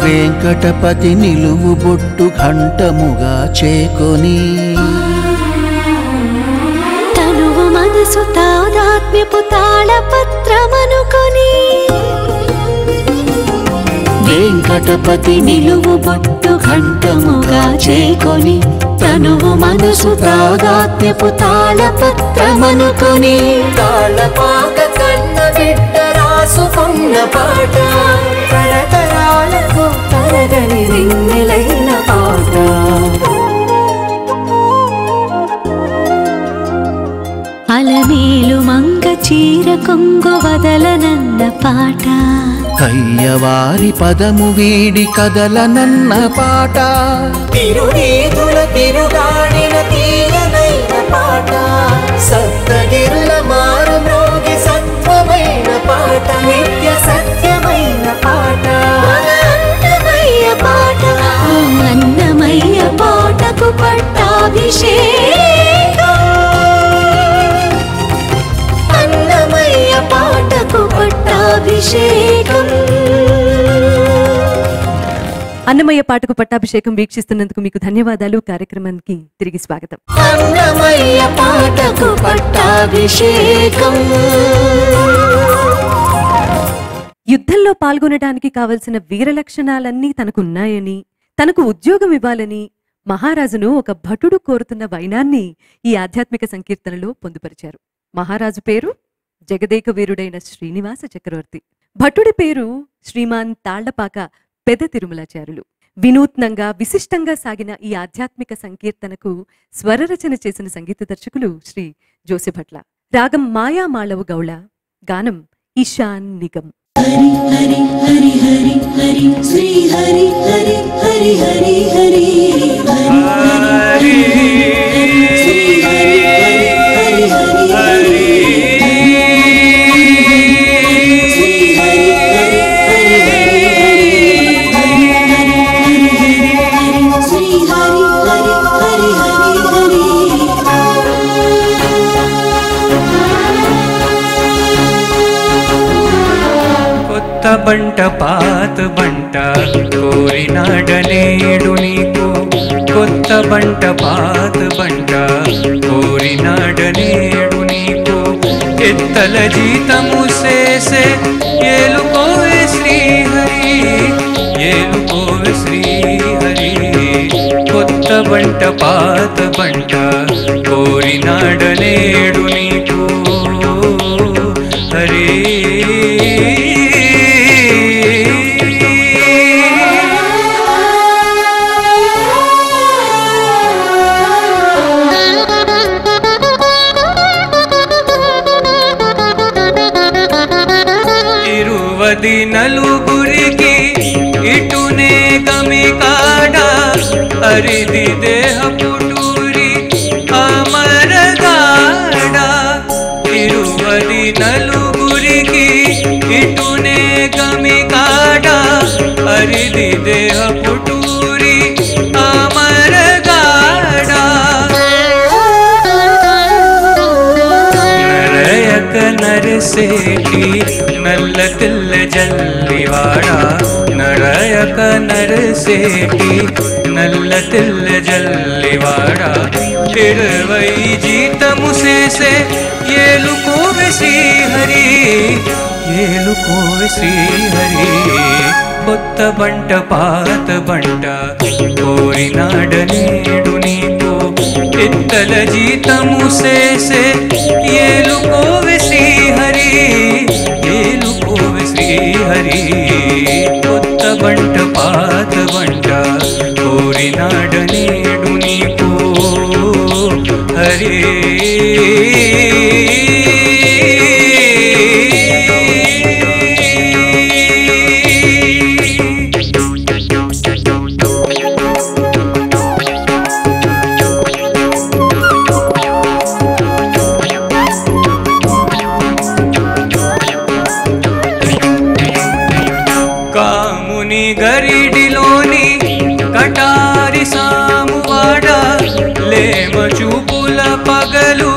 వెంకటపతి నిలువు బొట్టు ఘంటముగా చేకొని తనువు మనసు తాదాత్మ్యపు తాళపత్రమనుకొని వెంకటపతి నిలువు బొట్టు ఘంటముగా చేకొని తనువు మనసు తాదాత్మ్యపు తాళపత్రమనుకొని తాళపాక కన్న బిడ్డ రాసుకున్న పాట తరతరాలకు తరగని రింగిలైన పాట అలమేలు మంగ చీర కొంగు వదలనన్న పాట కయ్యవారి పదము వీడి కదలనన్న పాట తిరునీతుల తిరుగాడిన తీయనైన పాట సప్తగిరుల మారు మ్రోగి సత్వమైన పాట నిత్య సత్యమైన పాట అన్నమయ్య పాట ఆ అన్నమయ్య పాటకు పట్టాభిషేకం అన్నమయ్య పాటకు పట్టాభిషేకం అన్నమయ్య పాటకు పట్టాభిషేకం వీక్షిస్తున్నందుకు మీకు ధన్యవాదాలు కార్యక్రమానికి తిరిగి స్వాగతం అన్నమయ్య పాటకు పట్టాభిషేకం యుద్ధంలో పాల్గొనడానికి కావలసిన వీర లక్షణాలన్నీ తనకున్నాయని తనకు ఉద్యోగం ఇవ్వాలని మహారాజును ఒక భటుడు కోరుతున్న వైనాన్ని ఈ ఆధ్యాత్మిక సంకీర్తనలో పొందుపరిచారు మహారాజు పేరు జగదేక వీరుడైన శ్రీనివాస చక్రవర్తి భటుడి పేరు శ్రీమాన్ తాళ్లపాక పెద తిరుమలాచారులు వినూత్నంగా విశిష్టంగా సాగిన ఈ ఆధ్యాత్మిక సంకీర్తనకు స్వరరచన చేసిన సంగీత దర్శకులు శ్రీ జోసెభట్ల రాగం మాయా మాళవు గౌళ గానం ఈశాన్ నిగం హరి హరి హరి హరి హరి శ్రీ హరి హరి హరి హరి హరి హరి శ్రీ హరి హరి హరి హరి హరి శ్రీ హరి హరి హరి హరి హరి శ్రీ హరి హరి హరి హరి కొత్త బంట పాత బంట కోరినాడలేడు నీకు కొత్త బంట పాత బంట కోరినాడలేడు నీకు ఎత్తల జీతము సేసే ఏలుకోవే శ్రీహరి ఏలుకోవే శ్రీహరి కొత్త బంట పాత బంట కోరినాడలేడు నీకు హరి ఇరువది నలుగురికి ఇటునే గమి కాడ అరిది దేహ పుటూరి అమరగాడ ఇరువది నలుగురికి ఇటునే గమి కాడ అరిది దేహ పుటూరి అమరగాడ నరయక నరసేటి నల్ల తెల్ల జల్లివాడ నరయక నరసేటి నల్ల తెల్ల జల్లివాడ ఇరవై జీతము చేసే ఏలుకోవె శ్రీహరి ఏలుకోవె శ్రీహరి కొత్త బంట పాత బంట కోరినాడనేడు నీకు ఎత్తల జీతము సేసే ఏలుకోవె శ్రీహరి ఏలుకోవె శ్రీహరి కొత్త బంట పాత బంట కోరినాడనేడు నీకు హరి కాముని గరిడిలోని కటారి సామువాడ లేమ చూపుల పగలు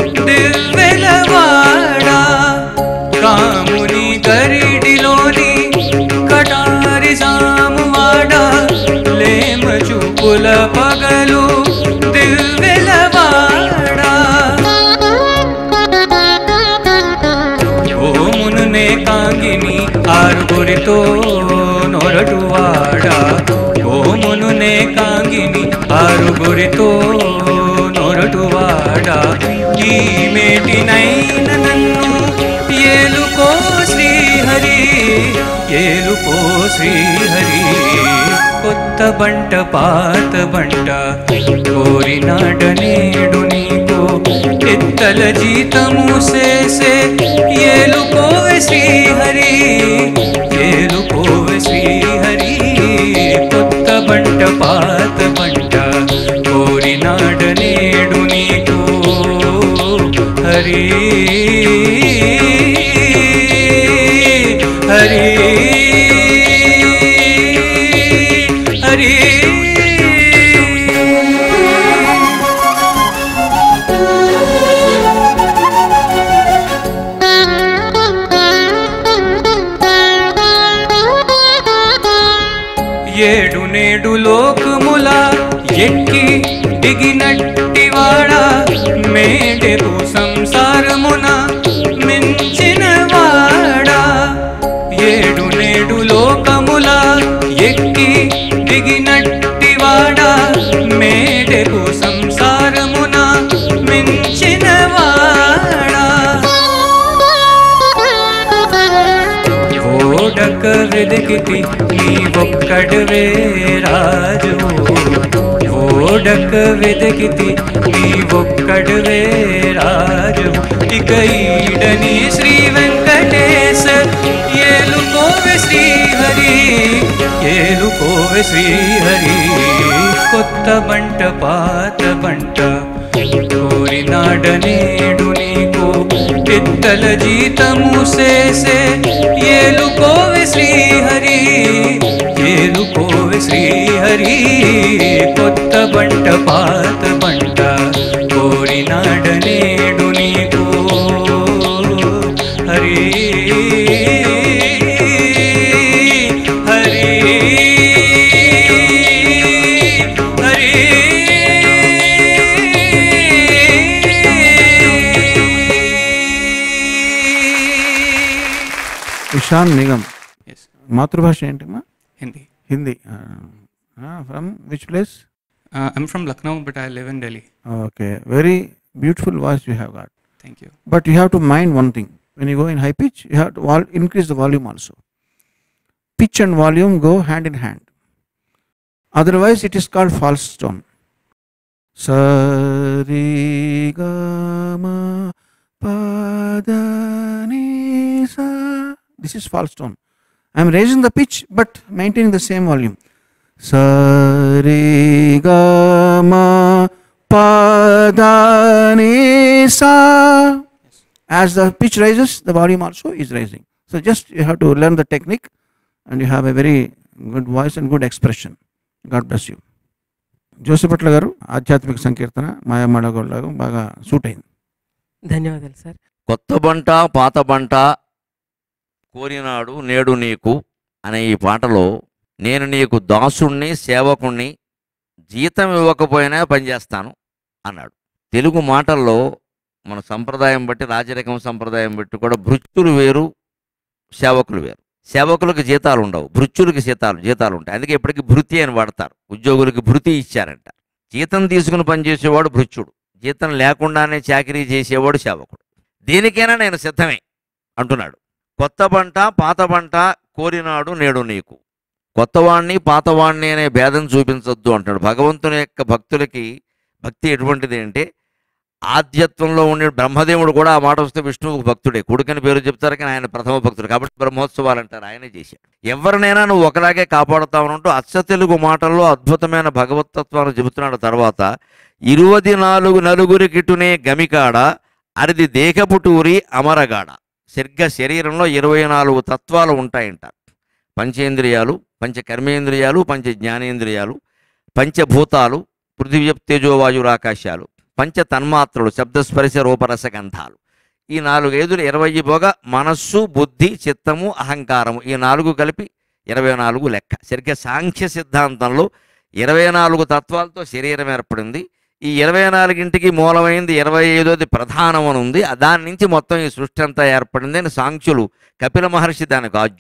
దివ్వెలవాడ కాముని గరిడిలోని కటారి సామువాడ ఆరుగురితో నొరటువాడా ఓమును నే కాంగిని ఆరుగురితో నొరటువాడా ఈ మేటినైన నన్ను ఏలుకో శ్రీహరి ఏలుకో శ్రీహరి కొత్త బంట పాత బంట కోరినాడ నేడు నీకు ఎత్తల జీతము సేసే ఏలుకోవె శ్రీహరి ఏలుకోవె శ్రీహరి కొత్త బంట పాత బంట కోరినాడ నేడు నీకు హరి హరి హరి ఏడు నేడు లోకముల ఎక్కి దిగినట్టివాడా మేడెకు సంసారమున మించిన వాడా ఏడు నేడు లోకముల ఎక్కి దిగినట్టివాడా మేడెకు సంసారమున మించిన వాడా ఓడక వెదకితి నీ ఒక్కడవే రాజు ఓడక వెదకితి నీ ఒక్కడవే రాజు ఇక ఈడని శ్రీ వెంకటేశ ఏలుకోవె శ్రీహరి ఏలుకోవె శ్రీహరి కొత్త బంట పాత బంట కోరినాడ నేడు నీకు పిత్తల జీతము సేసే ఏలుకోవె శ్రీహరి ఏలుకోవె శ్రీహరి కొత్త బంట పాత బంట కోరినాడ నేడు నీకు హరి హరి హరి ఇషాన్ నిగమ్ ఎస్ మాతృభాష ఏంటమ్మా Hindi Hindi from which place I'm from Lucknow but I live in Delhi okay very beautiful voice you have got thank you But you have to mind one thing. When you go in high pitch, you have to vol- increase the volume also. Pitch and volume go hand in hand. Otherwise, it is called false tone. Sari gama pada ni sa. This is false tone. I am raising the pitch but maintaining the same volume. Sari gama pada ni sa. As the pitch rises, the volume also is rising. So just you have to learn the technique and you have a very good voice and good expression. God bless you. Josipatla గారు ఆధ్యాత్మిక సంకీర్తన మాయామడగోళ్ళగా బాగా suit అయింది ధన్యవాదాలు sir కొత్త బంట పాత బంట కోరినాడు నేడు నీకు అనే ఈ పాటలో నేను నీకు దాసుణ్ణి సేవకుణ్ణి జీతం ఇవ్వకపోయినా పనిచేస్తాను అన్నాడు తెలుగు మాటల్లో మన సంప్రదాయం బట్టి రాజరికం సంప్రదాయం బట్టి కూడా భృత్యులు వేరు సేవకులు వేరు సేవకులకు జీతాలు ఉండవు భృత్యులకి జీతాలు జీతాలు ఉంటాయి అందుకే ఇప్పటికీ భృతి అని వాడతారు ఉద్యోగులకి భృతి ఇచ్చారంట జీతం తీసుకుని పనిచేసేవాడు భృత్యుడు జీతం లేకుండానే చాకరీ చేసేవాడు సేవకుడు దీనికైనా నేను సిద్ధమే అంటున్నాడు కొత్త పంట పాత పంట కోరినాడు నేడు నీకు కొత్తవాణ్ణి పాతవాణ్ణి అనే భేదం చూపించొద్దు అంటాడు భగవంతుని యొక్క భక్తులకి భక్తి ఎటువంటిది అంటే ఆద్యత్వంలో ఉండే బ్రహ్మదేవుడు కూడా ఆ మాట వస్తే విష్ణువుకు భక్తుడే కొడుకని పేరు చెప్తారు కానీ ఆయన ప్రథమ భక్తుడు కాబట్టి బ్రహ్మోత్సవాలు అంటారు ఆయనే చేశాడు ఎవరినైనా నువ్వు ఒకలాగే కాపాడుతావనంటూ అచ్చ తెలుగు మాటల్లో అద్భుతమైన భగవతత్వాన్ని చెబుతున్నాడు తర్వాత ఇరువది నాలుగు నలుగురికిటునే గమికాడ అరిది దేహపుటూరి అమరగాడ సరిగ్గా శరీరంలో ఇరవై నాలుగు తత్వాలు ఉంటాయంట పంచేంద్రియాలు పంచ కర్మేంద్రియాలు పంచ జ్ఞానేంద్రియాలు పంచభూతాలు పృథివీ తేజోవాయురాకాశాలు పంచ తన్మాత్రలు శబ్దస్పర్శ రూపరస గంధాలు ఈ నాలుగు ఏదులు ఇరవై పోగా మనస్సు బుద్ధి చిత్తము అహంకారము ఈ నాలుగు కలిపి ఇరవై నాలుగు లెక్క సరిగ్గా సాంఖ్య సిద్ధాంతంలో ఇరవై నాలుగు తత్వాలతో శరీరం ఏర్పడింది ఈ ఇరవై నాలుగింటికి మూలమైంది ఇరవై ఐదోది ప్రధానం అని ఉంది ఆ దాని నుంచి మొత్తం ఈ సృష్టి అంతా ఏర్పడింది అని సాంఖ్యులు కపిల మహర్షి దానికి ఆద్యుడు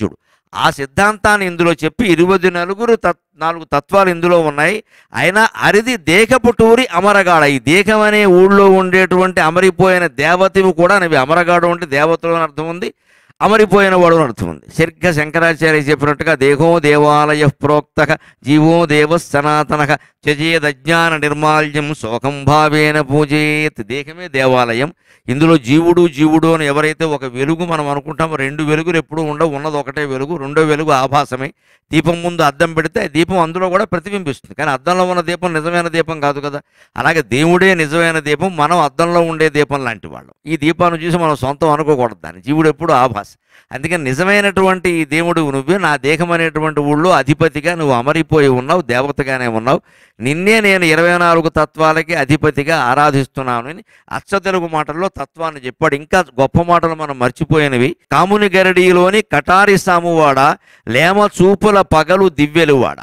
ఆ సిద్ధాంతాన్ని ఇందులో చెప్పి ఇరవై నలుగురు తత్ నాలుగు తత్వాలు ఇందులో ఉన్నాయి అయినా అరిది దేహపుటూరి అమరగాడ ఈ దేహం అనే ఊళ్ళో ఉండేటువంటి అమరిపోయిన దేవతవి కూడా అనేవి అమరగాడు అంటే దేవతలు అని అర్థం ఉంది అమరిపోయిన వాడు అని అర్థం ఉంది సరిగ్గా శంకరాచార్య చెప్పినట్టుగా దేహో దేవాలయ ప్రోక్త జీవో దేవ సనాతన చజేదజ్ఞాన నిర్మాల్యం శోకం భావేన పూజేత్ దేహమే దేవాలయం ఇందులో జీవుడు జీవుడు అని ఎవరైతే ఒక వెలుగు మనం అనుకుంటామో రెండు వెలుగులు ఎప్పుడూ ఉండవు ఉన్నది ఒకటే వెలుగు రెండో వెలుగు ఆభాసమే దీపం ముందు అద్దం పెడితే ఆ దీపం అందులో కూడా ప్రతిబింబిస్తుంది కానీ అద్దంలో ఉన్న దీపం నిజమైన దీపం కాదు కదా అలాగే దేవుడే నిజమైన దీపం మనం అద్దంలో ఉండే దీపం లాంటి వాళ్ళం ఈ దీపాన్ని చూసి మనం సొంతం అనుకోకూడదు దాన్ని జీవుడు ఎప్పుడు ఆభాస అందుకని నిజమైనటువంటి ఈ దేవుడు నువ్వే నా దేహం అనేటువంటి ఊళ్ళో అధిపతిగా నువ్వు అమరిపోయి ఉన్నావు దేవతగానే ఉన్నావు నిన్నే నేను ఇరవై నాలుగు తత్వాలకి అధిపతిగా ఆరాధిస్తున్నాను అని అచ్చ తెలుగు మాటల్లో తత్వాన్ని చెప్పాడు ఇంకా గొప్ప మాటలు మనం మర్చిపోయినవి కాముని గరడిలోని కటారి సామువాడ లేమ చూపుల పగలు దివ్యెలువాడ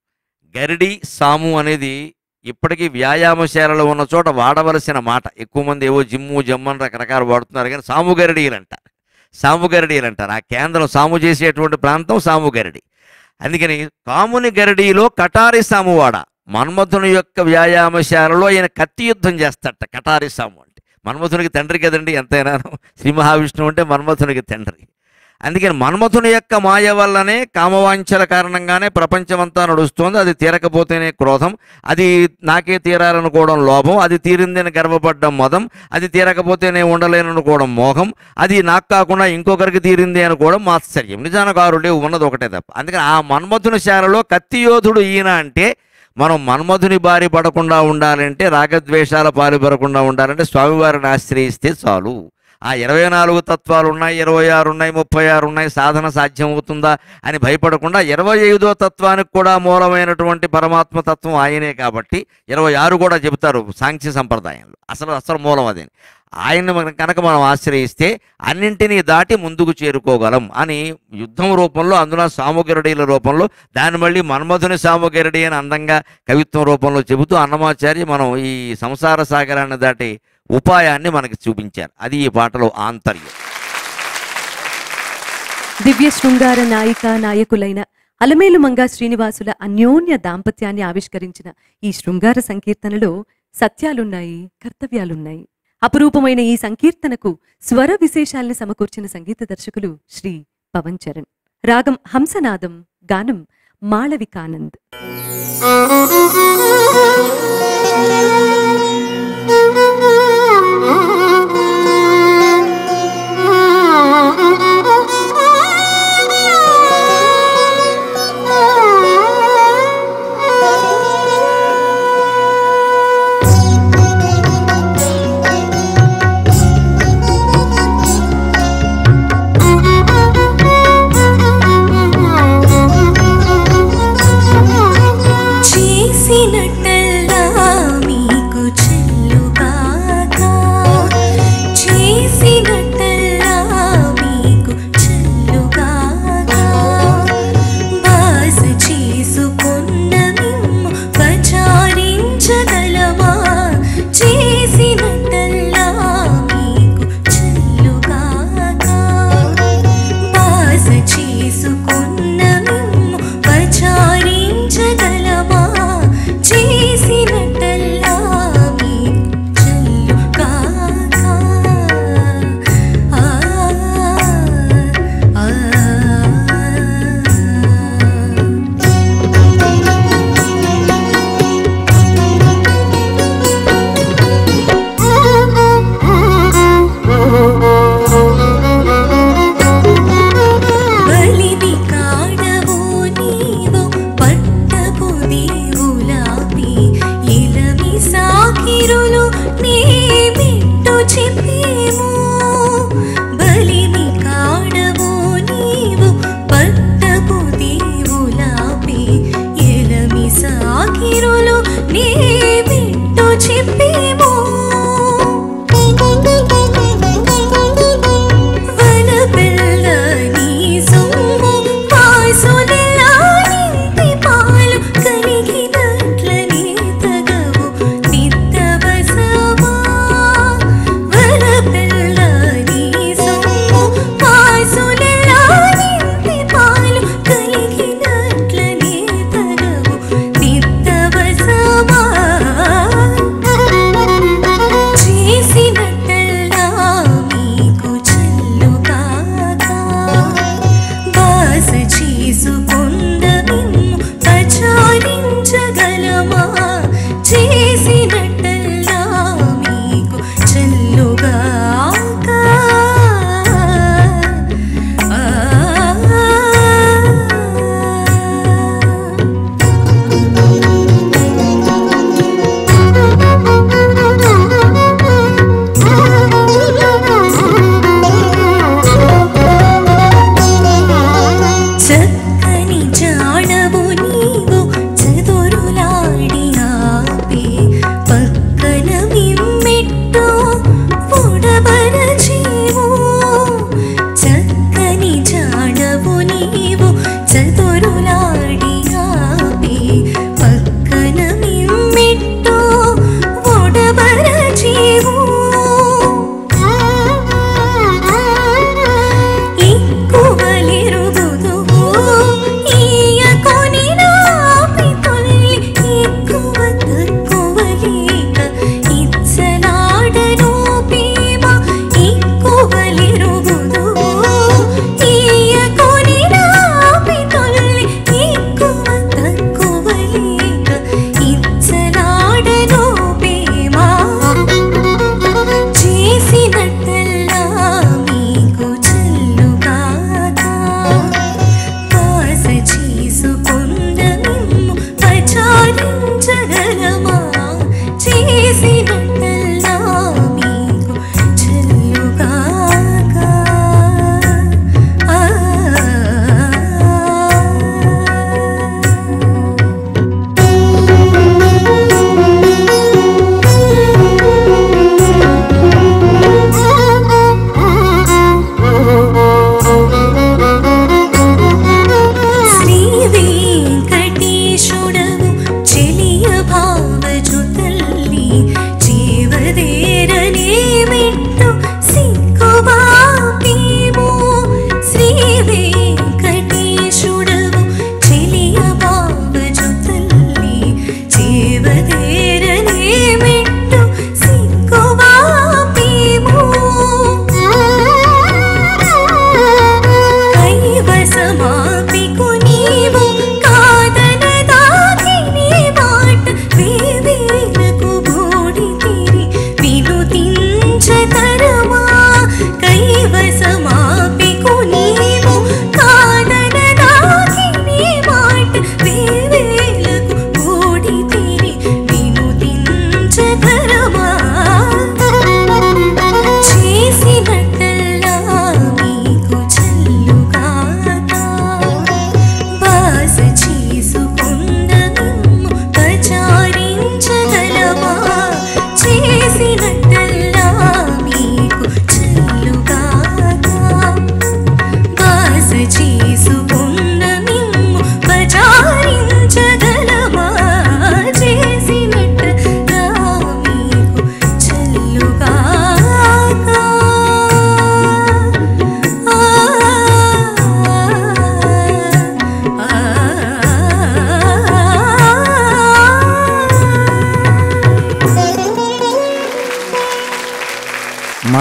గరిడి సాము అనేది ఇప్పటికీ వ్యాయామశాలలో ఉన్న చోట వాడవలసిన మాట ఎక్కువ మంది ఏవో జిమ్ము జమ్మని రకరకాలు వాడుతున్నారు కానీ సాము గరిడీలు అంటారు సాము గరిడీలు అంటారు ఆ కేంద్రం సాము చేసేటువంటి ప్రాంతం సాము గరిడి అందుకని కాముని గరిడీలో కటారి సామువాడ మన్మథుని యొక్క వ్యాయామశాలలో ఆయన కత్తి యుద్ధం చేస్తాట కటారి సాము అంటే మన్మథునికి తండ్రి కదండి ఎంతైనా శ్రీ మహావిష్ణువు అంటే మన్మథునికి తండ్రి అందుకని మన్మథుని యొక్క మాయ వల్లనే కామవాంఛల కారణంగానే ప్రపంచమంతా నడుస్తోంది అది తీరకపోతేనే క్రోధం అది నాకే తీరాలనుకోవడం లోభం అది తీరిందని గర్వపడ్డం మదం అది తీరకపోతేనే ఉండలేననుకోవడం మోహం అది నాకు కాకుండా ఇంకొకరికి తీరింది అనుకోవడం మాత్సర్యం నిజానికి ఆరు లేవు ఉన్నది ఒకటే తప్ప అందుకని ఆ మన్మథుని శాలలో కత్తి యోధుడు ఈయన అంటే మనం మన్మధుని బారి పడకుండా ఉండాలంటే రాగద్వేషాల పాలుపడకుండా ఉండాలంటే స్వామివారిని ఆశ్రయిస్తే చాలు ఆ ఇరవై నాలుగు తత్వాలు ఉన్నాయి ఇరవై ఆరు ఉన్నాయి ముప్పై ఆరు ఉన్నాయి సాధన సాధ్యం అవుతుందా అని భయపడకుండా ఇరవై ఐదో తత్వానికి కూడా మూలమైనటువంటి పరమాత్మ తత్వం ఆయనే కాబట్టి ఇరవై ఆరు కూడా చెబుతారు సాంఖ్య సంప్రదాయంలో అసలు అసలు మూలం అదే ఆయన్ని మనం కనుక మనం ఆశ్రయిస్తే అన్నింటినీ దాటి ముందుకు చేరుకోగలం అని యుద్ధం రూపంలో అందులో సాముగరుడీల రూపంలో దాన్ని మళ్ళీ మన్మధుని సాముగరుడి అని అందంగా కవిత్వం రూపంలో చెబుతూ అన్నమాచార్య మనం ఈ సంసార సాగరాన్ని దాటి ఉపాయాన్ని మనకి చూపించారు అది ఈ పాటలో ఆంతర్యం దివ్య శృంగార నాయిక నాయకులైన అలమేలు మంగా శ్రీనివాసుల అన్యోన్య దాంపత్యాన్ని ఆవిష్కరించిన ఈ శృంగార సంకీర్తనలో సత్యాలున్నాయి కర్తవ్యాలున్నాయి అపురూపమైన ఈ సంకీర్తనకు స్వర విశేషాల్ని సమకూర్చిన సంగీత దర్శకులు శ్రీ పవన్ చరణ్ రాగం హంసనాదం గానం మాళవికానంద్ చేసినట్టల్లా మీకు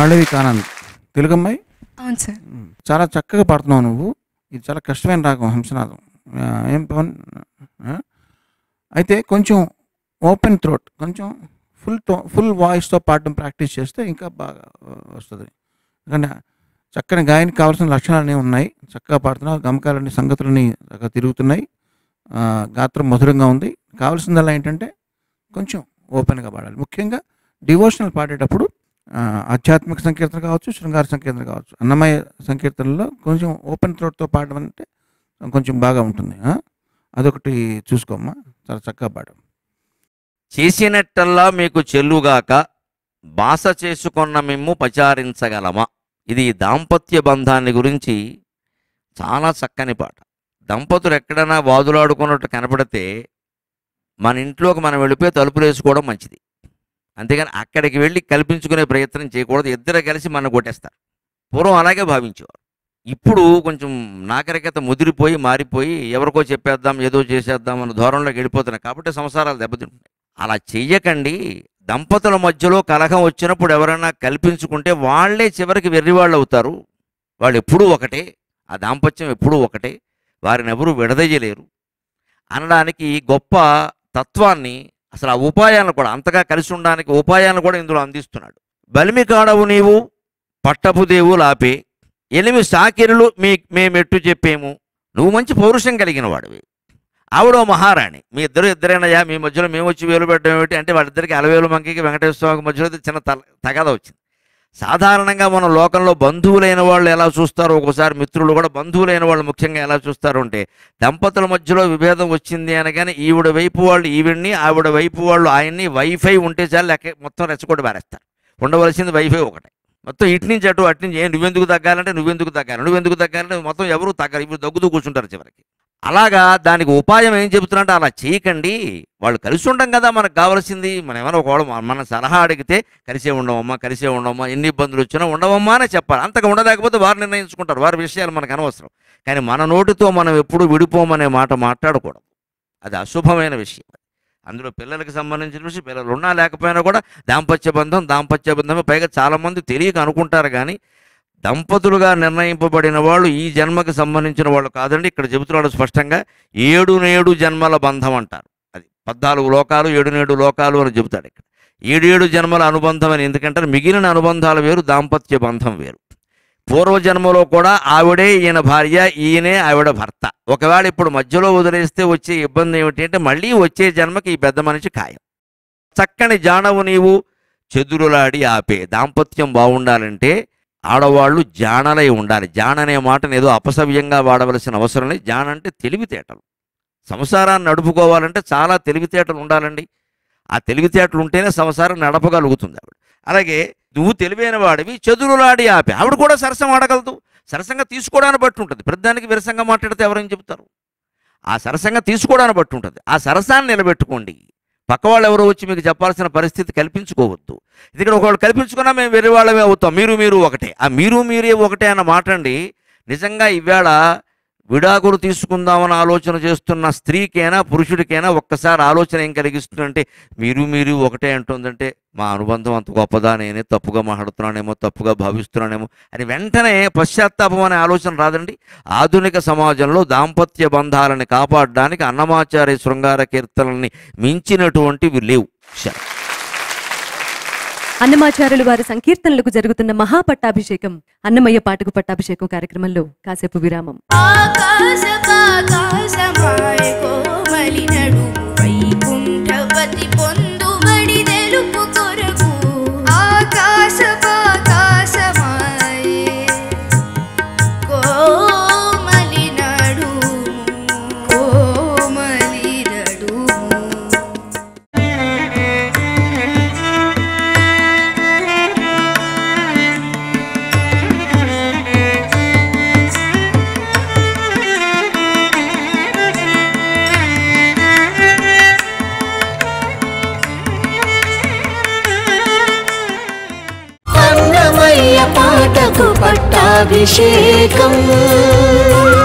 మాళవిక ఆనంద్ తెలుగు అమ్మాయి అవును సార్ ఉమ్, చాలా చక్కగా పాడుతున్నావు నువ్వు ఇది చాలా కష్టమైన రాగం హంసనాథం ఆ, ఏం పవన్ ఆ? అయితే కొంచెం ఓపెన్ థ్రోట్ కొంచెం ఫుల్ టో ఫుల్ వాయిస్తో పాడడం ప్రాక్టీస్ చేస్తే ఇంకా బాగా ఆ, వస్తుంది ఎందుకంటే చక్కని గాయనికి కావాల్సిన లక్షణాలన్నీ ఉన్నాయి చక్కగా పాడుతున్నావు గమకాలన్నీ సంగతులన్నీ చక్కగా తిరుగుతున్నాయి ఆ, గాత్రం మధురంగా ఉంది కావాల్సిందల్లా ఏంటంటే కొంచెం ఓపెన్గా పాడాలి ముఖ్యంగా డివోషనల్ పాడేటప్పుడు ఆ, ఆధ్యాత్మిక సంకీర్తన కావచ్చు శృంగార సంకీర్తన కావచ్చు అన్నమయ్య సంకీర్తనలో కొంచెం ఓపెన్ థ్రోట్తో పాడడం అంటే కొంచెం బాగా ఉంటుంది ఆ? అదొకటి చూసుకోమ్మా చాలా చక్కగా పాడు చేసినట్టల్లా మీకు చెల్లుగాక బాస చేసుకున్న మిమ్ము పచారించగలమా ఇది దాంపత్య బంధాన్ని గురించి చాలా చక్కని పాట దంపతులు ఎక్కడైనా వాదులాడుకున్నట్టు కనపడితే మన ఇంట్లోకి మనం వెళ్ళిపోయి తలుపులు వేసుకోవడం మంచిది అంతేగాని అక్కడికి వెళ్ళి కల్పించుకునే ప్రయత్నం చేయకూడదు ఇద్దరు కలిసి మన కొట్టేస్తారు పూర్వం అలాగే భావించేవారు ఇప్పుడు కొంచెం నాగరికత ముదిరిపోయి మారిపోయి ఎవరికో చెప్పేద్దాం ఏదో చేసేద్దాం అన్న ధోరణిలోకి వెళ్ళిపోతున్నాయి కాబట్టి సంసారాలు దెబ్బతింటున్నాయి అలా చెయ్యకండి దంపతుల మధ్యలో కలహం వచ్చినప్పుడు ఎవరైనా కల్పించుకుంటే వాళ్ళే చివరికి వెర్రివాళ్ళు అవుతారు వాళ్ళు ఎప్పుడూ ఒకటే ఆ దాంపత్యం ఎప్పుడూ ఒకటే వారిని ఎవరూ విడదయ్యలేరు అనడానికి గొప్ప తత్వాన్ని అసలు ఆ ఉపాయాలను కూడా అంతగా కలిసి ఉండడానికి ఉపాయాలను కూడా ఇందులో అందిస్తున్నాడు బలిమి కాడవు నీవు పట్టపు దేవు లాపే ఎనిమి సాకిరులు మీ మేమెట్టు చెప్పేము నువ్వు మంచి పౌరుషం కలిగిన వాడివి ఆవిడ ఓ మహారాణి మీ ఇద్దరు ఇద్దరేనయ్యా మీ మధ్యలో మేము వచ్చి వేలు పెట్టడం ఏమిటి అంటే వాళ్ళిద్దరికి అలవేలు మంకికి వెంకటేశ్వర స్వామికి మధ్యలో అయితే చిన్న తల తగాద వచ్చింది సాధారణంగా మన లోకంలో బంధువులైన వాళ్ళు ఎలా చూస్తారో ఒకసారి మిత్రులు కూడా బంధువులైన వాళ్ళు ముఖ్యంగా ఎలా చూస్తారు అంటే దంపతుల మధ్యలో విభేదం వచ్చింది అనగానే ఈవిడ వైపు వాళ్ళు ఈవిడ్ని ఆవిడ వైపు వాళ్ళు ఆయన్ని వైఫై ఉంటే చాలు లెక్క మొత్తం రెచ్చగొట్టి పారేస్తారు ఉండవలసింది వైఫై ఒకటే మొత్తం ఇటు నుంచి అటు అటు నుంచి ఏ నువ్వెందుకు తగ్గాలంటే నువ్వెందుకు తగ్గాలి నువ్వెందుకు తగ్గాలంటే మొత్తం ఎవరు తగ్గాలి ఇప్పుడు దగ్గుతూ కూర్చుంటారు చివరికి అలాగా దానికి ఉపాయం ఏం చెబుతున్నట్టు అలా చేయకండి వాళ్ళు కలిసి ఉండం కదా మనకు కావాల్సింది మనం ఏమైనా ఒకవేళ మన- మన సలహా అడిగితే కలిసే ఉండవమ్మా కలిసే ఉండవమ్మా ఎన్ని ఇబ్బందులు వచ్చినా ఉండవమ్మా అని చెప్పాలి అంతగా ఉండలేకపోతే వారు నిర్ణయించుకుంటారు వారి విషయాలు మనకు అనవసరం కానీ మన నోటితో మనం ఎప్పుడు విడిపోమనే మాట మాట్లాడకూడదు అది అశుభమైన విషయం అందులో పిల్లలకి సంబంధించిన విషయం పిల్లలు ఉన్నా లేకపోయినా కూడా దాంపత్య బంధం దాంపత్య బంధమే పైగా చాలామంది తెలియక అనుకుంటారు కానీ దంపతులుగా నిర్ణయింపబడిన వాళ్ళు ఈ జన్మకి సంబంధించిన వాళ్ళు కాదండి ఇక్కడ చెబుతున్నాడు స్పష్టంగా ఏడు నేడు జన్మల బంధం అంటారు అది పద్నాలుగు లోకాలు ఏడు నేడు లోకాలు అని చెబుతాడు ఇక్కడ ఏడేడు జన్మల అనుబంధం అని ఎందుకంటారు మిగిలిన అనుబంధాలు వేరు దాంపత్య బంధం వేరు పూర్వజన్మలో కూడా ఆవిడే ఈయన భార్య ఈయనే ఆవిడ భర్త ఒకవేళ ఇప్పుడు మధ్యలో వదిలేస్తే వచ్చే ఇబ్బంది ఏమిటి అంటే మళ్ళీ వచ్చే జన్మకి ఈ పెద్ద మనిషి ఖాయం చక్కని జానవు నీవు చెదురులాడి ఆపే దాంపత్యం బాగుండాలంటే ఆడవాళ్ళు జానలై ఉండాలి జాన అనే మాటను ఏదో అపసవ్యంగా వాడవలసిన అవసరం లేదు జాన అంటే తెలివితేటలు సంసారాన్ని నడుపుకోవాలంటే చాలా తెలివితేటలు ఉండాలండి ఆ తెలివితేటలు ఉంటేనే సంసారం నడపగలుగుతుంది ఆవిడ అలాగే నువ్వు తెలివైన వాడివి చదురులాడి ఆపి ఆవిడ కూడా సరసం ఆడగలదు సరసంగా తీసుకోవడాన్ని బట్టి ఉంటుంది ప్రతిదానికి విరసంగా మాట్లాడితే ఎవరైనా చెబుతారు ఆ సరసంగా తీసుకోవడాన్ని బట్టి ఉంటుంది ఆ సరసాన్ని నిలబెట్టుకోండి పక్క వాళ్ళు ఎవరో వచ్చి మీకు చెప్పాల్సిన పరిస్థితి కల్పించుకోవద్దు ఇక్కడ ఒకళ్ళు కల్పించుకున్నా మేము వేరే వాళ్ళమే అవుతాం మీరు మీరు ఒకటే ఆ మీరు మీరే ఒకటే అన్న మాట అండి నిజంగా ఇవాళ విడాకులు తీసుకుందామని ఆలోచన చేస్తున్న స్త్రీకైనా పురుషుడికైనా ఒక్కసారి ఆలోచన ఏం కలిగిస్తుందంటే మీరు మీరు ఒకటే అంటుందంటే మా అనుబంధం అంత గొప్పదా నేనే తప్పుగా మాట్లాడుతున్నానేమో తప్పుగా భావిస్తున్నానేమో అని వెంటనే పశ్చాత్తాపం అనే ఆలోచన రాదండి ఆధునిక సమాజంలో దాంపత్య బంధాలను కాపాడడానికి అన్నమాచార్య శృంగార కీర్తనల్ని మించినటువంటివి లేవు శ- అన్నమాచార్యులు వారి సంకీర్తనలకు జరుగుతున్న మహాపట్టాభిషేకం అన్నమయ్య పాటకు పట్టాభిషేకం కార్యక్రమంలో కాసేపు విరామం ఆకాశమాకాశమాయ కోమలి నడుము వైకుంఠవతి పొందుబడి తెలుపు కొరకు ఆకాశమాకాశమాయే కోమలి నడుము కోమలి నడుము అన్నమయ్య పాటకు పట్టాభిషేకం